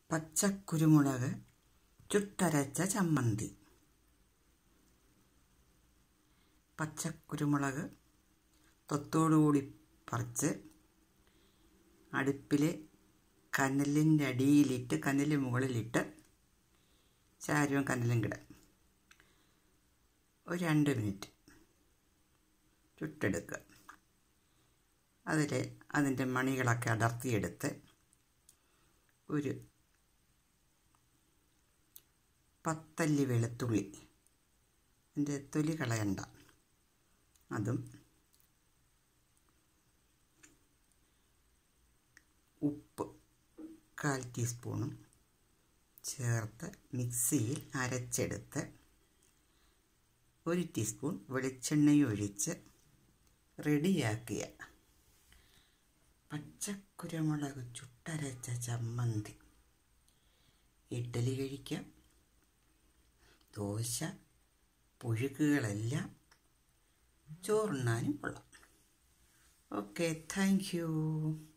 പച്ചക്കുരുമുളക് ചുട്ടരച്ച ചമ്മന്തി പച്ചക്കുരുമുളക് തൊത്തോടുകൂടി പറിച്ച് അടുപ്പിൽ കനലിൻ്റെ അടിയിലിട്ട് കനലിന് മുകളിലിട്ട് ചാരവും കനലും കിട ഒരു രണ്ട് മിനിറ്റ് ചുട്ടെടുക്കുക അതിൽ അതിൻ്റെ മണികളൊക്കെ അടർത്തിയെടുത്ത് ഒരു പത്തല്ലി വെളുത്തുള്ളി അതിൻ്റെ തൊലി കളയണ്ട അതും ഉപ്പ് കാൽ ടീസ്പൂണും ചേർത്ത് മിക്സിയിൽ അരച്ചെടുത്ത് ഒരു ടീസ്പൂൺ വെളിച്ചെണ്ണയും ഒഴിച്ച് റെഡിയാക്കിയ പച്ചക്കുരുമുളക് ചുട്ടരച്ച ചമ്മന്തി ഇഡ്ഡലി കഴിക്കാം ദോശ പുഴുക്കുകളെല്ലാം ചോറുണ്ണാനും കൊള്ളാം ഓക്കെ താങ്ക് യു